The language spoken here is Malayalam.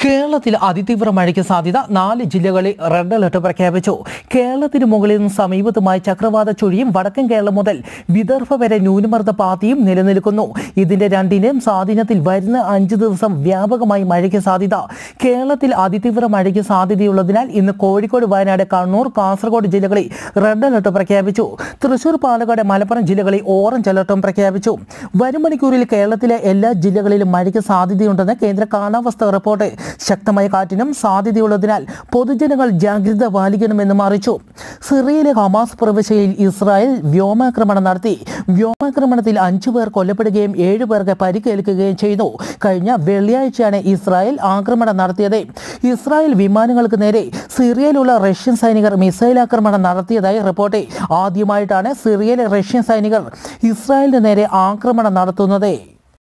കേരളത്തിൽ അതിതീവ്ര മഴയ്ക്ക് സാധ്യത നാല് ജില്ലകളിൽ റെഡ് അലർട്ട് പ്രഖ്യാപിച്ചു കേരളത്തിന് മുകളിൽ നിന്ന് സമീപത്തുമായി ചക്രവാത ചുഴിയും വടക്കൻ കേരളം മുതൽ വിദർഭ വരെ ന്യൂനമർദ്ദ പാത്തിയും നിലനിൽക്കുന്നു ഇതിന്റെ രണ്ടിന്റെയും സ്വാധീനത്തിൽ വരുന്ന അഞ്ച് ദിവസം വ്യാപകമായി മഴയ്ക്ക് സാധ്യത കേരളത്തിൽ അതിതീവ്ര മഴയ്ക്ക് സാധ്യതയുള്ളതിനാൽ ഇന്ന് കോഴിക്കോട് വയനാട് കണ്ണൂർ കാസർഗോഡ് ജില്ലകളിൽ റെഡ് അലർട്ട് പ്രഖ്യാപിച്ചു തൃശൂർ പാലക്കാട് മലപ്പുറം ജില്ലകളിൽ ഓറഞ്ച് അലർട്ടും പ്രഖ്യാപിച്ചു വരും മണിക്കൂറിൽ കേരളത്തിലെ എല്ലാ ജില്ലകളിലും മഴയ്ക്ക് സാധ്യതയുണ്ടെന്ന് കേന്ദ്ര കാലാവസ്ഥ റിപ്പോർട്ട് ശക്തമായ കാറ്റിനും സാധ്യതയുള്ളതിനാൽ പൊതുജനങ്ങൾ ജാഗ്രത പാലിക്കണമെന്നും അറിയിച്ചു സിറിയയിലെ ഹമാസ് പ്രവിശ്യയിൽ ഇസ്രായേൽ വ്യോമാക്രമണം നടത്തി വ്യോമാക്രമണത്തിൽ അഞ്ചു പേർ കൊല്ലപ്പെടുകയും ഏഴു പേർക്ക് പരിക്കേൽക്കുകയും ചെയ്തു കഴിഞ്ഞ വെള്ളിയാഴ്ചയാണ് ഇസ്രായേൽ ആക്രമണം നടത്തിയത് ഇസ്രായേൽ വിമാനങ്ങൾക്ക് നേരെ സിറിയയിലുള്ള റഷ്യൻ സൈനികർ മിസൈൽ ആക്രമണം നടത്തിയതായി റിപ്പോർട്ട് ആദ്യമായിട്ടാണ് സിറിയയിലെ റഷ്യൻ സൈനികർ ഇസ്രായേലിന് നേരെ ആക്രമണം നടത്തുന്നത്